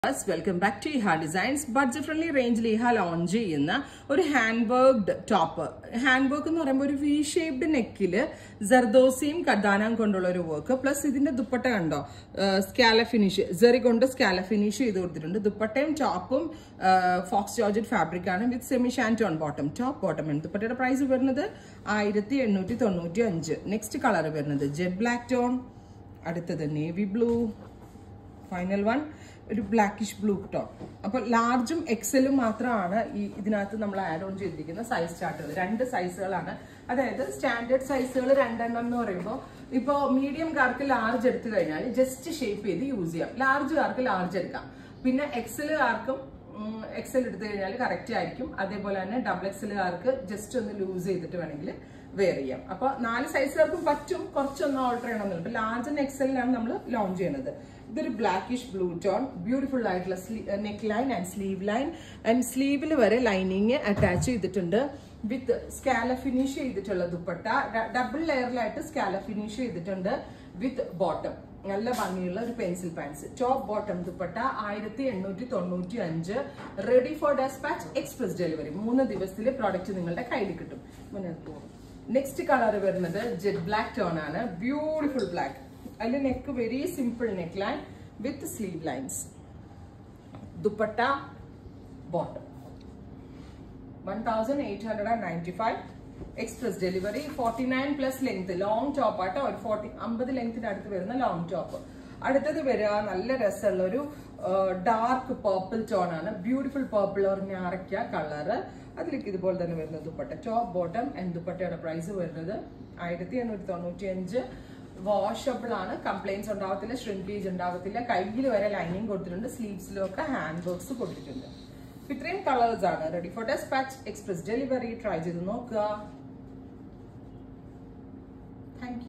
welcome back to Iha designs budget friendly റേഞ്ചിൽ Iha launch ചെയ്യുന്ന ഒരു hand worked top hand work എന്ന് പറയുമ്പോൾ ഒരു വി ഷേപ്ഡ് നെക്കില് ജർദോസിയും കദാനം കൊണ്ടുള്ള ഒരു വർക്ക് പ്ലസ് ഇതിന്റെ ദുപ്പട്ട കണ്ടോ സ്കാല ഫിനിഷ് ജെറി കൊണ്ട് സ്കാല ഫിനിഷ് ചെയ്ത് കൊടുത്തിട്ടുണ്ട് ദുപ്പട്ടയും ടോപ്പും ഫോക്സ് ജോർജറ്റ് ഫാബ്രിക് ആണ് with semi shantoon bottom top bottom ആണ് ദുപ്പട്ടയുടെ പ്രൈസ് വരുന്നത് ആയിരത്തി എണ്ണൂറ്റി തൊണ്ണൂറ്റി അഞ്ച് നെക്സ്റ്റ് കളർ വരുന്നത് ജെഡ് ബ്ലാക്ക് ടോൺ അടുത്തത് നേവി ബ്ലൂ ഫൈനൽ വൺ ഒരു ബ്ലാക്കിഷ് ബ്ലൂ ടോപ്പ് അപ്പോൾ ലാർജും എക്സലും മാത്രമാണ് ഈ ഇതിനകത്ത് നമ്മൾ ആഡ് ഓൺ ചെയ്തിരിക്കുന്ന സൈസ് ചാർട്ടുകൾ രണ്ട് സൈസുകളാണ് അതായത് സ്റ്റാൻഡേർഡ് സൈസുകൾ രണ്ടെണ്ണം എന്ന് പറയുമ്പോൾ ഇപ്പോൾ മീഡിയം കാർക്ക് ലാർജ് എടുത്തു കഴിഞ്ഞാൽ ജസ്റ്റ് ഷേപ്പ് ചെയ്ത് യൂസ് ചെയ്യാം ലാർജ് കാർക്ക് ലാർജ് എടുക്കാം പിന്നെ എക്സലുകാർക്കും എക്സൽ എടുത്തു കഴിഞ്ഞാൽ കറക്റ്റ് ആയിരിക്കും അതേപോലെ തന്നെ ഡബിൾ എക്സലുകാർക്ക് ജസ്റ്റ് ഒന്ന് ലൂസ് ചെയ്തിട്ട് വേണമെങ്കിൽ വെയർ ചെയ്യാം അപ്പൊ നാല് സൈസുകാർക്കും പറ്റും കുറച്ചൊന്ന് ഓൾട്ടർ ചെയ്യണമെന്നില്ല ഇപ്പൊ ലാർജ് ആൻഡ് എക്സലിലാണ് നമ്മൾ ലോഞ്ച് ചെയ്യുന്നത് ഇതൊരു ബ്ലാക്കിഷ് ബ്ലൂ ടോൺ ബ്യൂട്ടിഫുൾ ആയിട്ടുള്ള neck line and sleeve line and സ്ലീവിൽ വരെ ലൈനിങ് അറ്റാച്ച് ചെയ്തിട്ടുണ്ട് വിത്ത് സ്കാല ഫിനിഷ് ചെയ്തിട്ടുള്ള ദുപ്പട്ട ഡബിൾ ലെയറിലായിട്ട് സ്കാല ഫിനിഷ് ചെയ്തിട്ടുണ്ട് വിത്ത് ബോട്ടം നല്ല ഭംഗിയുള്ള ഒരു pencil pants top bottom dupatta ആയിരത്തി എണ്ണൂറ്റി തൊണ്ണൂറ്റി അഞ്ച് ready for despatch express delivery മൂന്ന് ദിവസത്തിൽ പ്രോഡക്റ്റ് നിങ്ങളുടെ കയ്യിൽ കിട്ടും നെക്സ്റ്റ് കളർ വരുന്നത് ജെറ്റ് ബ്ലാക്ക് ടോൺ ആണ് ബ്യൂട്ടിഫുൾ ബ്ലാക്ക് അതിൽ neck very simple neck line with sleeve lines dupatta bottom one thousand eight hundred and ninety five express delivery forty nine plus length long top ആട്ടോ ഒരു forty അമ്പത് ലെങ്ത്തിന്റെ അടുത്ത് വരുന്ന long top അടുത്തത് വരിക നല്ല രസമുള്ള ഒരു ഡാർക്ക് പേർപ്പിൾ ടോൺ ആണ് ബ്യൂട്ടിഫുൾ പേർപ്പിൾ ഒരു ഞാറയ്ക്ക കളറ് അതിലേക്ക് ഇതുപോലെ തന്നെ വരുന്ന ദുപ്പട്ട ടോപ്പ് ബോട്ടം ആൻഡ് ദുപ്പട്ടയുടെ പ്രൈസ് വരുന്നത് ആയിരത്തി എണ്ണൂറ്റി തൊണ്ണൂറ്റി അഞ്ച് വാഷബിൾ ആണ് കംപ്ലൈൻസ് ഉണ്ടാവത്തില്ല ഷ്രിങ്കേജ് ഉണ്ടാവത്തില്ല കയ്യിൽ വരെ ലൈനിങ് കൊടുത്തിട്ടുണ്ട് സ്ലീവ്സിലും ഒക്കെ ഹാൻഡ് വർക്ക്സ് കൊടുത്തിട്ടുണ്ട് ഇത്രയും കളേഴ്സ് ആണ് ready for despatch express delivery try ചെയ്ത് നോക്കുക താങ്ക്